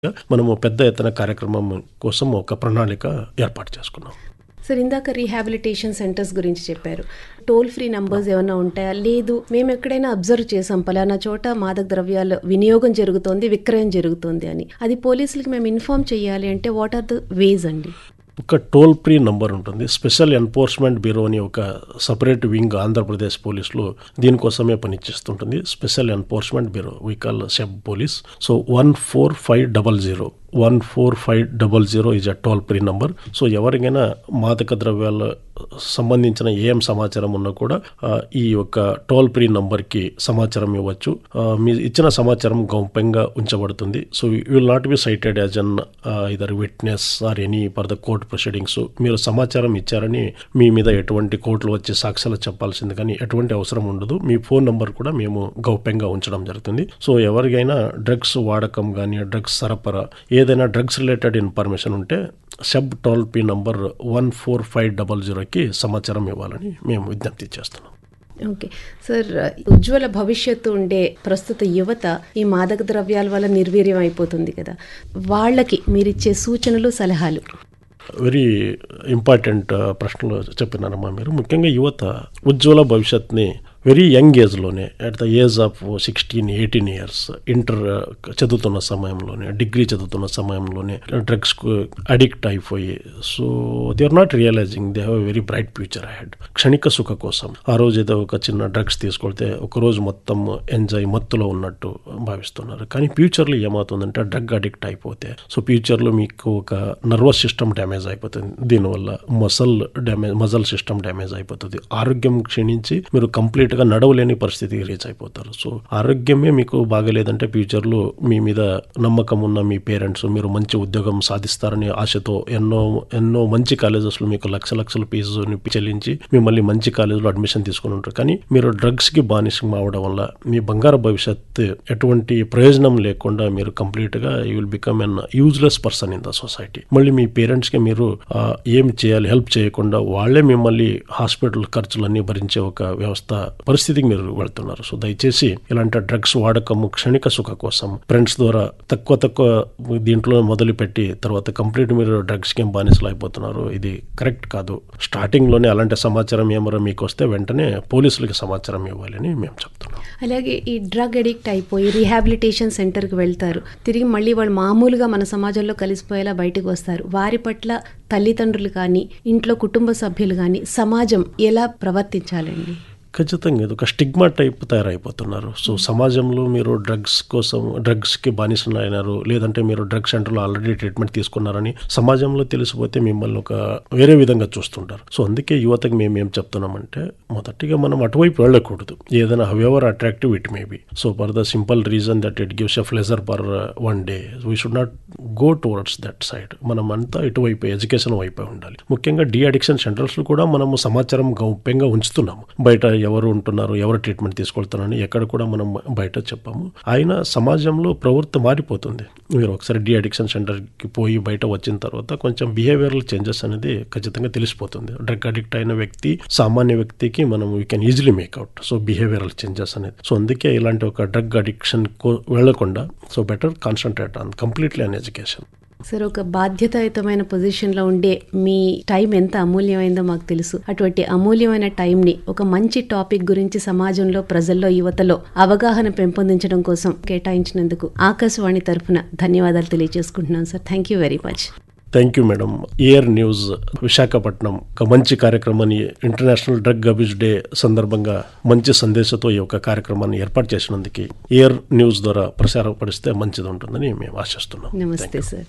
మనము పెద్ద ఎత్తున కార్యక్రమం కోసం ఒక ప్రణాళిక ఏర్పాటు చేసుకున్నాం సార్ ఇందాక రీహాబిలిటేషన్ సెంటర్స్ గురించి చెప్పారు టోల్ ఫ్రీ నంబర్స్ ఏమైనా ఉంటాయా లేదు మేము ఎక్కడైనా అబ్జర్వ్ చేసాం పలానా చోట మాదక ద్రవ్యాల వినియోగం జరుగుతోంది విక్రయం జరుగుతోంది అని అది పోలీసులకి మేము ఇన్ఫార్మ్ చేయాలి అంటే వాట్ ఆర్ ద వేస్ అండి ఒక టోల్ ఫ్రీ నంబర్ ఉంటుంది స్పెషల్ ఎన్ఫోర్స్మెంట్ బ్యూరో అని ఒక సపరేట్ వింగ్ ఆంధ్రప్రదేశ్ పోలీసులు దీనికోసమే పనిచేస్తుంటుంది Special Enforcement Bureau we call SEB police so one four five double zero one four five double zero is a toll free number so ఎవరికైనా మాదక ద్రవ్యాల సంబంధించిన ఏం సమాచారం ఉన్నా కూడా ఆ, ఈ యొక్క టోల్ ఫ్రీ నంబర్కి సమాచారం ఇవ్వచ్చు ఆ, మీ ఇచ్చిన సమాచారం గౌప్యంగా ఉంచబడుతుంది so you will not be cited as an either witness or any for the court proceedings మీరు సమాచారం ఇచ్చారని మీ మీద ఎటువంటి కోర్టులు వచ్చి సాక్ష్యాలు చెప్పాల్సింది కానీ ఎటువంటి అవసరం ఉండదు మీ ఫోన్ నంబర్ కూడా మేము గౌప్యంగా ఉంచడం జరుగుతుంది సో ఎవరికైనా డ్రగ్స్ వాడకం కానీ డ్రగ్స్ సరఫరా ఏదైనా డ్రగ్స్ రిలేటెడ్ ఇన్ఫర్మేషన్ ఉంటే సబ్ toll free number one four five double జీరోకి సమాచారం ఇవ్వాలని మేము విజ్ఞప్తి చేస్తున్నాం ఓకే సార్ ఉజ్వల భవిష్యత్తు ఉండే ప్రస్తుత యువత ఈ మాదక ద్రవ్యాల వల్ల నిర్వీర్యం అయిపోతుంది కదా వాళ్ళకి మీరిచ్చే సూచనలు సలహాలు వెరీ ఇంపార్టెంట్ ప్రశ్నలు చెప్పినారమ్మా మీరు ముఖ్యంగా యువత ఉజ్వల భవిష్యత్ని వెరీ యంగ్ ఏజ్లోనే at the age of sixteen eighteen years inter చదువుతున్న సమయంలోనే డిగ్రీ చదువుతున్న సమయంలోనే డ్రగ్స్కు అడిక్ట్ అయిపోయి so they are not realizing they have very bright future head క్షణిక సుఖ కోసం ఆ రోజు ఏదో ఒక చిన్న డ్రగ్స్ తీసుకొడితే ఒక రోజు మొత్తం ఎంజాయ్ మత్తులో ఉన్నట్టు భావిస్తున్నారు కానీ ఫ్యూచర్లో ఏమవుతుందంటే డ్రగ్ అడిక్ట్ అయిపోతే సో ఫ్యూచర్లో మీకు ఒక నర్వస్ సిస్టమ్ డ్యామేజ్ అయిపోతుంది దీనివల్ల muscle damage muscle system damage అయిపోతుంది ఆరోగ్యం క్షీణించి మీరు కంప్లీట్గా నడవలేని పరిస్థితికి రీచ్ అయిపోతారు సో ఆరోగ్యమే మీకు బాగలేదంటే ఫ్యూచర్లో మీ మీద నమ్మకం ఉన్న మీ పేరెంట్స్ మీరు మంచి ఉద్యోగం సాధిస్తారని ఆశతో ఎన్నో ఎన్నో మంచి కాలేజెస్లో మీకు లక్ష లక్షల ఫీజుని చెల్లించి మిమ్మల్ని మంచి కాలేజీలో అడ్మిషన్ తీసుకుని ఉంటారు కానీ మీరు డ్రగ్స్కి బానిసం అవడం వల్ల మీ బంగారు భవిష్యత్ ఎటువంటి ప్రయోజనం లేకుండా మీరు కంప్లీట్గా you will become an useless person in the society మళ్ళీ మీ పేరెంట్స్కి మీరు ఆ, ఏం చేయాలి హెల్ప్ చేయకుండా వాళ్ళే మిమ్మల్ని హాస్పిటల్ ఖర్చులన్నీ భరించే ఒక వ్యవస్థ పరిస్థితికి మీరు వెళ్తున్నారు సో దయచేసి ఇలాంటి డ్రగ్స్ వాడకము క్షణిక సుఖ కోసం ఫ్రెండ్స్ ద్వారా తక్కువ తక్కువ దీంట్లో మొదలుపెట్టి తర్వాత కంప్లీట్ మీరు డ్రగ్స్ కి బానిసలు అయిపోతున్నారు ఇది కరెక్ట్ కాదు స్టార్టింగ్ లోనే అలాంటి సమాచారం ఏమరో మీకు వస్తే వెంటనే పోలీసులకి సమాచారం ఇవ్వాలని మేము చెప్తున్నాం అలాగే ఈ డ్రగ్ అడిక్ట్ అయిపోయి రీహాబిలిటేషన్ సెంటర్కి వెళ్తారు తిరిగి మళ్ళీ వాళ్ళు మామూలుగా మన సమాజంలో కలిసిపోయేలా బయటకు వస్తారు వారి పట్ల తల్లిదండ్రులు కానీ ఇంట్లో కుటుంబ సభ్యులు కానీ సమాజం ఎలా ప్రవర్తించాలండి ఖచ్చితంగా ఇది ఒక స్టిగ్మా టైప్ తయారైపోతున్నారు సో సమాజంలో మీరు డ్రగ్స్ కోసం డ్రగ్స్కి బానిసలు అయినారు లేదంటే మీరు డ్రగ్ సెంటర్లో ఆల్రెడీ ట్రీట్మెంట్ తీసుకున్నారని సమాజంలో తెలిసిపోతే మిమ్మల్ని ఒక వేరే విధంగా చూస్తుంటారు సో అందుకే యువతకు మేము ఏం చెప్తున్నామంటే మొదటిగా మనం అటువైపు వెళ్ళకూడదు ఏదైనా however attractive it may be so for the simple reason that it gives a pleasure for one day we should not go towards that side మనం అంతా ఇటువైపు ఎడ్యుకేషన్ వైపే ఉండాలి ముఖ్యంగా డి అడిక్షన్ సెంటర్స్ కూడా మనము సమాచారం గౌప్యంగా ఉంచుతున్నాము బయట ఎవరు ఉంటున్నారు ఎవరు ట్రీట్మెంట్ తీసుకెళ్తున్నారని ఎక్కడ కూడా మనం బయట చెప్పాము అయినా సమాజంలో ప్రవృత్తి మారిపోతుంది మీరు ఒకసారి డి అడిక్షన్ సెంటర్కి పోయి బయట వచ్చిన తర్వాత కొంచెం బిహేవియరల్ చేంజెస్ అనేది ఖచ్చితంగా తెలిసిపోతుంది డ్రగ్ అడిక్ట్ అయిన వ్యక్తి సామాన్య వ్యక్తికి మనం we can easily make out so behavioural changes అనేది సో అందుకే ఇలాంటి ఒక డ్రగ్ అడిక్షన్ వెళ్లకుండా so better concentrate on completely on education sir ఒక బాధ్యతాయుతమైన పొజిషన్లో ఉండే మీ టైం ఎంత అమూల్యమైందో మాకు తెలుసు అటువంటి అమూల్యమైన టైంని ఒక మంచి టాపిక్ గురించి సమాజంలో ప్రజల్లో యువతలో అవగాహన పెంపొందించడం కోసం కేటాయించినందుకు ఆకాశవాణి తరఫున ధన్యవాదాలు తెలియజేసుకుంటున్నాను sir thank you very much thank you madam ఇయర్ న్యూస్ విశాఖపట్నం ఒక మంచి కార్యక్రమాన్ని ఇంటర్నేషనల్ డ్రగ్ అబ్యూస్ డే సందర్భంగా మంచి సందేశంతో ఈ యొక్క కార్యక్రమాన్ని ఏర్పాటు చేసినందుకు ఇయర్ న్యూస్ ద్వారా ప్రసారపడిస్తే మంచిది ఉంటుందని మేము ఆశిస్తున్నాం నమస్తే సార్